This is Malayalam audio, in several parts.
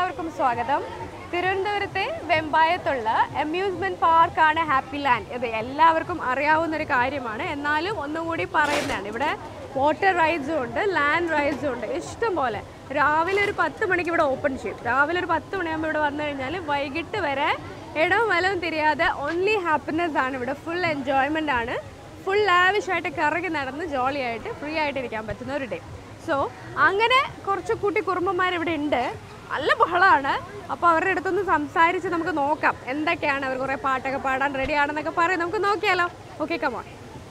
എല്ലാവർക്കും സ്വാഗതം തിരുവനന്തപുരത്തെ വെമ്പായത്തുള്ള അമ്യൂസ്മെന്റ് പാർക്കാണ് ഹാപ്പി ലാൻഡ് ഇത് എല്ലാവർക്കും അറിയാവുന്ന ഒരു കാര്യമാണ് എന്നാലും ഒന്നുകൂടി പറയുന്നതാണ് ഇവിടെ വാട്ടർ റൈഡ്സും ഉണ്ട് ലാൻഡ് റൈഡ്സും ഉണ്ട് ഇഷ്ടം പോലെ രാവിലെ ഒരു പത്ത് മണിക്ക് ഇവിടെ ഓപ്പൺ ചെയ്യും രാവിലെ ഒരു പത്ത് മണിയാകുമ്പോൾ ഇവിടെ വന്നു കഴിഞ്ഞാൽ വൈകിട്ട് വരെ ഇടവും വലവും തിരിയാതെ ഓൺലി ഹാപ്പിനെസ് ആണ് ഇവിടെ ഫുൾ എൻജോയ്മെൻ്റ് ആണ് ഫുൾ ലാവിഷായിട്ട് കറങ്ങി നടന്ന് ജോളിയായിട്ട് ഫ്രീ ആയിട്ട് ഇരിക്കാൻ പറ്റുന്ന ഒരു ഡേ സോ അങ്ങനെ കുറച്ച് കുട്ടി കുറുമ്പന്മാർ ഇവിടെ ഉണ്ട് നല്ല ബഹളമാണ് അപ്പോൾ അവരുടെ അടുത്തൊന്ന് സംസാരിച്ച് നമുക്ക് നോക്കാം എന്തൊക്കെയാണ് അവർ കുറേ പാട്ടൊക്കെ പാടാൻ റെഡി ആണെന്നൊക്കെ പറയും നമുക്ക് നോക്കിയാലോ ഓക്കെ കമോൺ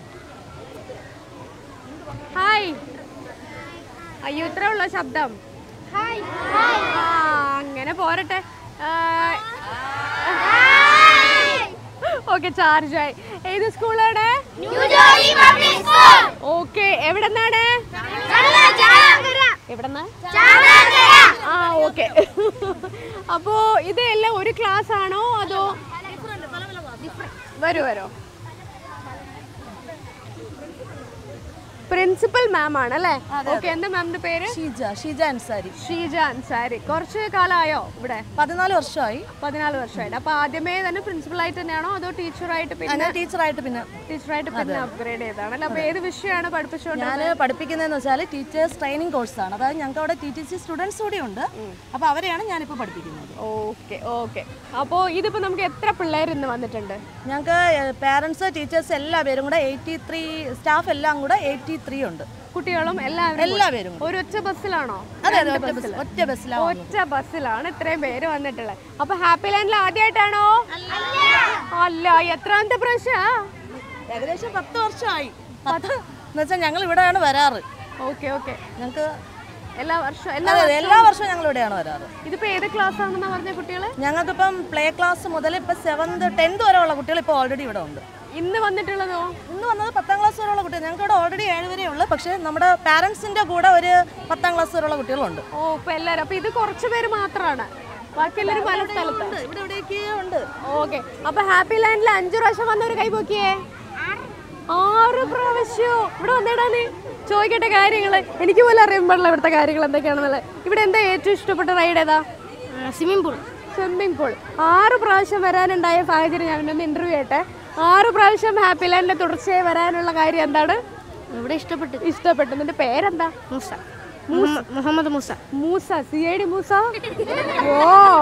ഹായ് അയ്യോ ഇത്രേ ഉള്ളോ ശബ്ദം ആ, അങ്ങനെ പോരട്ടെ ഓക്കെ ചാർജ് ആയി ഏത് സ്കൂളാണ് ഓക്കെ എവിടെ നിന്നാണ് എവിടെന്നാ ആ ഓക്കെ അപ്പോ ഇത് എല്ലാം ഒരു ക്ലാസ് ആണോ അതോ വരൂ വരൂ പ്രിൻസിപ്പൽ മാം ആണ് അല്ലേ ഓക്കെ എന്താ മാമിന്റെ പേര് ഷീജ ഷീജ അൻസാരി ഷീജ അൻസാരി കുറച്ച് കാലമായോ ഇവിടെ പതിനാല് വർഷമായി പതിനാല് വർഷമായിട്ട് അപ്പൊ ആദ്യമേ തന്നെ പ്രിൻസിപ്പൽ ആയിട്ട് തന്നെയാണോ അതോ ടീച്ചറായിട്ട് പിന്നെ ഞാൻ ടീച്ചറായിട്ട് പിന്നെ ടീച്ചറായിട്ട് പിന്നെ അപ്ഗ്രേഡ് ചെയ്തതാണ് അല്ലേ അപ്പൊ ഏത് വിഷയമാണ് പഠിപ്പിച്ചുകൊണ്ട് ഞാൻ പഠിപ്പിക്കുന്നതെന്ന് വെച്ചാൽ ടീച്ചേഴ്സ് ട്രെയിനിങ് കോഴ്സാണ് അതായത് ഞങ്ങൾക്ക് അവിടെ ടി ടി സി സ്റ്റുഡൻസ് കൂടി ഉണ്ട് അപ്പോൾ അവരെയാണ് ഞാനിപ്പോൾ പഠിപ്പിക്കുന്നത് ഓക്കെ ഓക്കെ അപ്പോ ഇതിപ്പോ നമുക്ക് എത്ര പിള്ളേർ ഇന്ന് വന്നിട്ടുണ്ട് ഞങ്ങൾക്ക് പേരൻസ് ടീച്ചേഴ്സ് എല്ലാവരും കൂടെ എയ്റ്റി ത്രീ സ്റ്റാഫ് എല്ലാം കൂടെ എയ്റ്റി ത്രീ ഉണ്ട് കുട്ടികളും എല്ലാവരും കൂടെ? എല്ലാവരും ഒരു ഒറ്റ ബസ്സിലാണോ അതെ അതെ ഒറ്റ ബസ് ഒറ്റ ബസ്സിലാണ് ഒറ്റ ബസ്സിലാണ് ഇത്രയും പേര് വന്നിട്ടുള്ളത് അപ്പൊ ഹാപ്പി ലാൻഡിൽ ആദ്യമായിട്ടാണോ അല്ല എത്രാമത്തെ പ്രാവശ്യ ഏകദേശം പത്ത് വർഷമായി പത്ത് എന്ന് വെച്ചാൽ ഞങ്ങൾ ഇവിടെയാണ് വരാറ് ഓക്കെ ഓക്കെ ഞങ്ങൾക്ക് എല്ലാ വർഷവും എല്ലാ അതെ അതെ എല്ലാ വർഷവും ഞങ്ങൾ ഇവിടെയാണ് വരാറ് ഇതിപ്പോ ഏത് ക്ലാസ് ആണെന്നാ പറഞ്ഞ കുട്ടികള് ഞങ്ങൾക്കിപ്പം പ്ലേ ക്ലാസ് മുതൽ ഇപ്പം സെവൻത് ടെൻത്ത് വരെയുള്ള കുട്ടികൾ ഇപ്പോൾ ഓൾറെഡി ഇവിടെ ഉണ്ട് ഇന്ന് വന്നിട്ടുള്ളതോ ഇന്ന് വന്നത് പത്താം ക്ലാസ് വരെയുള്ള കുട്ടികൾ ഞങ്ങൾക്ക് ഇവിടെ ഓൾറെഡി ഏഴ് വരെ ഉള്ളു പക്ഷേ നമ്മുടെ പാരൻസിന്റെ കൂടെ ഒരു പത്താം ക്ലാസ് വരെയുള്ള കുട്ടികളുണ്ട് ഓ ഇപ്പൊ എല്ലാരും അപ്പൊ ഇത് കുറച്ച് പേര് മാത്രമാണ് ബാക്കി എല്ലാവരും പല സ്ഥലത്ത് ഇവിടെ ഇവിടേക്ക് ഉണ്ട് ഓക്കെ അപ്പൊ ഹാപ്പി ലാൻഡിൽ അഞ്ചു പ്രാവശ്യം വന്നൊരു കൈ പൊക്കിയേ ആറ് പ്രാവശ്യോ ഇവിടെ വന്നേടാ നീ ചോദിക്കട്ടെ കാര്യങ്ങള് എനിക്ക് പോലും അറിയാൻ പാടില്ല ഇവിടുത്തെ കാര്യങ്ങൾ എന്തൊക്കെയാണെന്നുള്ളത് ഇവിടെ എന്താ ഏറ്റവും ഇഷ്ടപ്പെട്ട റൈഡ് ഏതാ സ്വിമ്മിംഗ് പൂൾ സ്വിമ്മിംഗ് പൂൾ ആറ് പ്രാവശ്യം വരാനുണ്ടായ സാഹചര്യം ഞാൻ ഒന്ന് ഇന്റർവ്യൂ ചെയ്യട്ടെ ആറ് പ്രാവശ്യം ഹാപ്പി ലാൻഡിൽ തുടർച്ചയായി വരാനുള്ള കാര്യം എന്താണ് ഇവിടെ ഇഷ്ടപ്പെട്ടു ഇഷ്ടപ്പെട്ടു നിന്റെ പേരെന്താ Moosa Muhammad Moosa Moosa C I D Moosa ഓ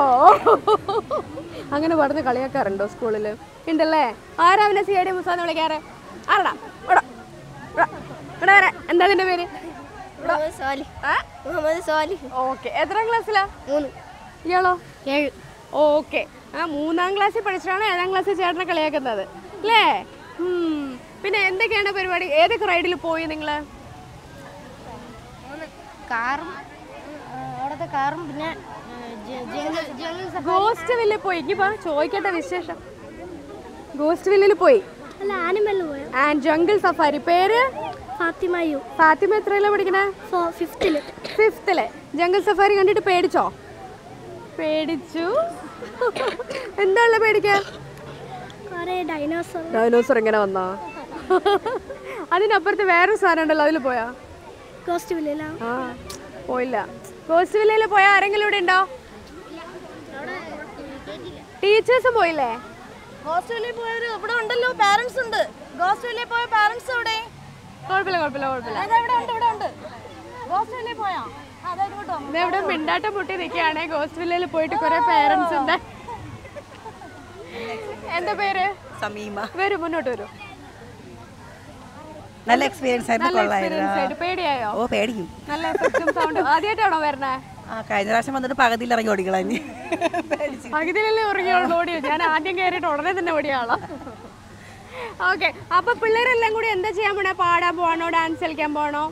അങ്ങനെ പറഞ്ഞ് കളിയാക്കാറുണ്ടോ സ്കൂളില് ഉണ്ടല്ലേ ആരാ അവനെ സി ഐ ഡി മൂസ എന്ന് വിളിക്കാറ് ആരടാ ഇവിടെ ഇവിടെ ഇവിടെ വരെ എന്താ നിന്റെ പേര് മുഹമ്മദ് സോലി മുഹമ്മദ് സോലി ഓക്കെ എത്രാം ക്ലാസ്സിലാ മൂന്ന് ഇയാളോ ഏഴ് ഓക്കെ ആ മൂന്നാം ക്ലാസ്സിൽ പഠിച്ചിട്ടാണ് ഏഴാം ക്ലാസ്സിൽ ചേട്ടനെ കളിയാക്കുന്നത് അല്ലേ ഉം. പിന്നെ എന്തൊക്കെയാണ് പരിപാടി ഏതൊക്കെ റൈഡിൽ പോയി നിങ്ങള് കാറും ആ, അവിടുത്തെ കാറും പിന്നെ ആ, ജ- ജംഗിൾ ജംഗിൾ സഫാരി ഗോസ്റ്റ് വില്ലിൽ പോയി ഇനിയിപ്പോ ചോദിക്കട്ടെ വിശേഷം ഗോസ്റ്റ് വില്ലിൽ പോയി അല്ല ആനിമലിൽ പോയോ ആൻഡ് ജംഗിൾ സഫാരി പേര് ഫാത്തിമയു ഫാത്തിമ എത്രയിലാണ് പഠിക്കണേ ഫിഫ്തില് ഫിഫ്ത്തില് ജംഗിൾ സഫാരി കണ്ടിട്ട് പേടിച്ചോ പേടിച്ചു എന്താ ഉള്ള പേടിക്കാൻ കുറേ ഡൈനോസർ ഡൈനോസർ എങ്ങനെ വന്നാ അതിനപ്പുറത്ത് വേറൊരു സാധനം ഉണ്ടല്ലോ അതിൽ പോയാ ഗോസ്റ്റ് വില്ലയില ആ പോയില്ല ഗോസ്റ്റ് വില്ലയിൽ പോയ ആരെങ്കിലും ഇവിടെ ഉണ്ടോ ടീച്ചേഴ്സും പോയില്ലേ ഗോസ്ട്രേലിയയിൽ പോയവർ ഇവിടെ ഉണ്ടല്ലോ പാരൻസ് ഉണ്ട് ഗോസ്ട്രേലിയയിൽ പോയ പാരൻസ് ഇവിടെ കുഴപ്പമില്ല കുഴപ്പമില്ല കുഴപ്പമില്ല അതാ ഇവിടെ ഉണ്ട് ഇവിടെ ഉണ്ട് ഗോസ്ട്രേലിയയിൽ പോയാ അതെ ഇങ്ങോട്ടോ ഇവിടെ മിണ്ടാട്ടം പൊട്ടി നിൽക്കുകയാണ് ഗോസ്റ്റ് വില്ലയിൽ പോയിട്ട് കുറെ പേരൻസ് ഉണ്ട് എന്താ പേര് സമീമ വരൂ മുന്നോട്ട് വരൂ നല്ല എക്സ്പീരിയൻസ് ആയിരുന്നു നല്ല കൊള്ളായിരുന്നു എക്സ്പീരിയൻസ് ആയിട്ട് പേടിയായോ ഓ പേടിക്കും നല്ല എഫക്റ്റും സൗണ്ട് ആദ്യമായിട്ടാണോ വരണേ ആ കഴിഞ്ഞ പ്രാവശ്യം വന്നിട്ട് പകുതിയിൽ ഇറങ്ങി ഓടിക്കളഞ്ഞ് പേടിച്ച് പകുതിയിലല്ലേ ഉറങ്ങിയോളൂ ഓടിയോ ഞാൻ ആദ്യം കയറിയിട്ട് ഉടനെ തന്നെ ഓടിയ ആളാ ഓക്കെ അപ്പൊ പിള്ളേരെല്ലാം കൂടി എന്താ ചെയ്യാൻ പോണേ പാടാൻ പോവാണോ ഡാൻസ് കളിക്കാൻ പോണോ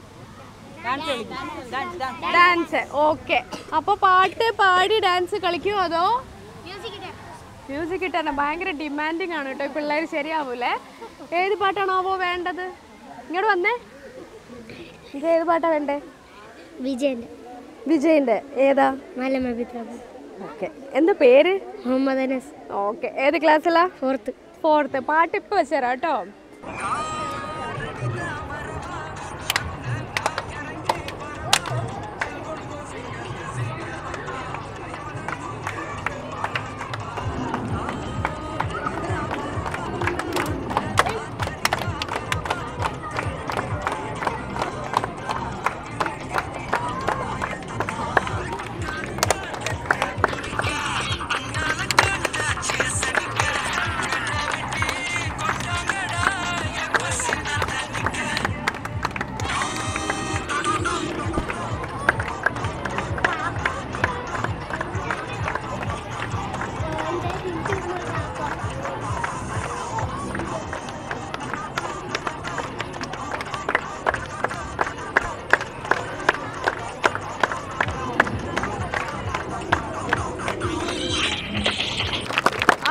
ഡാൻസ് ഓക്കെ അപ്പൊ പാട്ട് പാടി ഡാൻസ് കളിക്കുമോ അതോ മ്യൂസിക് ഇട്ടാണ് ഭയങ്കര ഡിമാൻഡിങ് ആണ് കേട്ടോ പിള്ളേർ ശരിയാവൂലേ ഏത് പാട്ടാണാവോ വേണ്ടത് ഇങ്ങോട്ട് വന്നേ ഇത് ഏത് പാട്ടാ വേണ്ടേ വിജയന്റെ വിജയിന്റെ ഏതാ മലമഭിപ്രായം ഓക്കെ എന്താ പേര് മുഹമ്മദ് അനസ് ഓക്കെ ഏത് ക്ലാസ്സിലാ ഫോർത്ത് ഫോർത്ത് പാട്ട് ഇപ്പൊ വെച്ചുതരാം കേട്ടോ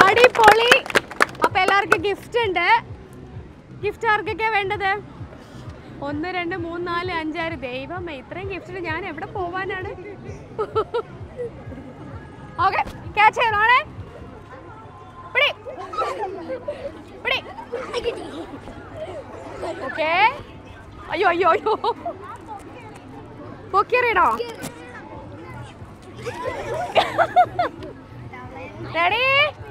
അടിപൊളി അപ്പൊ എല്ലാവർക്കും ഗിഫ്റ്റ് ഉണ്ട് ഗിഫ്റ്റ് ആർക്കൊക്കെയാ വേണ്ടത് ഒന്ന് രണ്ട് മൂന്ന് നാല് അഞ്ചാറ് ദൈവമേ ഇത്രയും ഗിഫ്റ്റിന് ഞാൻ എവിടെ പോവാനാണ് ഓക്കെ ക്യാച്ച് ചെയ്യണോണേ പിടി പിടി ഓക്കെ അയ്യോ അയ്യോ അയ്യോ പൊക്കിയറിയണോ റെഡി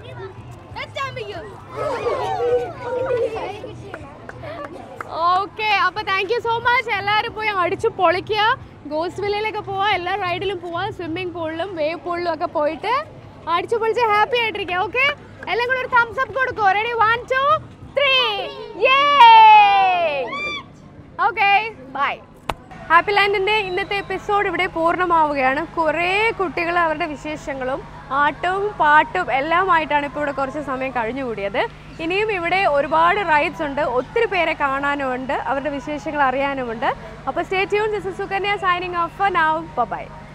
ഓക്കെ അപ്പൊ താങ്ക് യു സോ മച്ച് എല്ലാവരും പോയി അടിച്ചു പൊളിക്കുക ഗോസ് വില്ലയിലൊക്കെ പോവാ എല്ലാ റൈഡിലും പോവാ സ്വിമ്മിംഗ് പൂളിലും വേവ് പൂളിലും ഒക്കെ പോയിട്ട് അടിച്ചു പൊളിച്ച് ഹാപ്പി ആയിട്ടിരിക്കുക ഓക്കെ എല്ലാം കൂടെ ഒരു തംസ് അപ്പ് കൊടുക്കോ ready one two three okay bye happy ലാൻഡിൻ്റെ ഇന്നത്തെ എപ്പിസോഡ് ഇവിടെ പൂർണ്ണമാവുകയാണ് കുറേ കുട്ടികൾ അവരുടെ വിശേഷങ്ങളും ആട്ടവും പാട്ടും എല്ലാമായിട്ടാണ് ഇപ്പോൾ ഇവിടെ കുറച്ച് സമയം കഴിഞ്ഞുകൂടിയത് ഇനിയും ഇവിടെ ഒരുപാട് റൈഡ്സ് ഉണ്ട് ഒത്തിരി പേരെ കാണാനുമുണ്ട് അവരുടെ വിശേഷങ്ങൾ അറിയാനുമുണ്ട് അപ്പോൾ stay tune this is Sukanya signing off now by